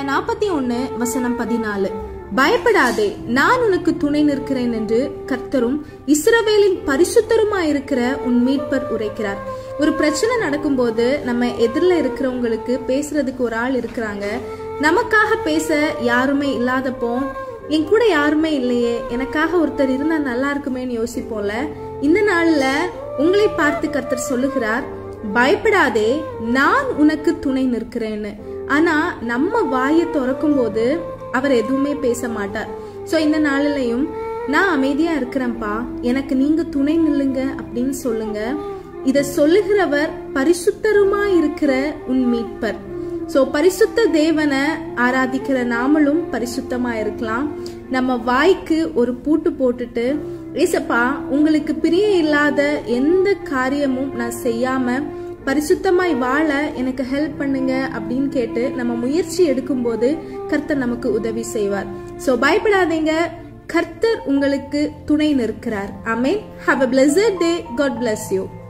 ஏசாயா நாற்பத்தி ஒன்னு வசனம் பதினாலு பயப்படாதே நான் உனக்கு துணை நிற்கிறேன் என்று கர்த்தரும் இஸ்ரவேலின் பரிசுத்தருமாயிருக்கிற உன் மீட்பர் உரைக்கிறார் ஒரு பிரச்சனை நடக்கும்போது நம்ம எதிரில் இருக்கிறவங்களுக்கு பேசுறதுக்கு ஒரு ஆள் இருக்கிறாங்க நமக்காக பேச யாருமே இல்லாதப்போ என் கூட யாருமே இல்லையே எனக்காக ஒருத்தர் இருந்தா நல்லா இருக்குமேன்னு யோசிப்போம்ல இந்த நாள்ல உங்களை பார்த்து கர்த்தர் சொல்லுகிறார் பயப்படாதே நான் உனக்கு துணை நிற்கிறேன்னு ஆனா நம்ம வாயை திறக்கும் போது அவர் எதுவுமே பேச மாட்டார் சோ இந்த நாளிலையும் நான் அமைதியா இருக்கிறேன்ப்பா எனக்கு நீங்க துணை நில்லுங்க அப்படின்னு சொல்லுங்க இத சொல்லுகிறவர் பரிசுத்தருமா இருக்கிற உன் மீட்பர் சோ பரிசுத்த தேவனை ஆராதிக்கிற நாமளும் பரிசுத்தமா இருக்கலாம் நம்ம வாய்க்கு ஒரு பூட்டு போட்டுட்டு ஏசப்பா உங்களுக்கு பிரிய இல்லாத எந்த காரியமும் நான் செய்யாம பரிசுத்தமாய் வாழ எனக்கு ஹெல்ப் பண்ணுங்க அப்படின்னு கேட்டு நம்ம முயற்சி எடுக்கும்போது கர்த்தர் நமக்கு உதவி செய்வார் சோ பயப்படாதீங்க கர்த்தர் உங்களுக்கு துணை நிற்கிறார் amen have a pleasure day God bless you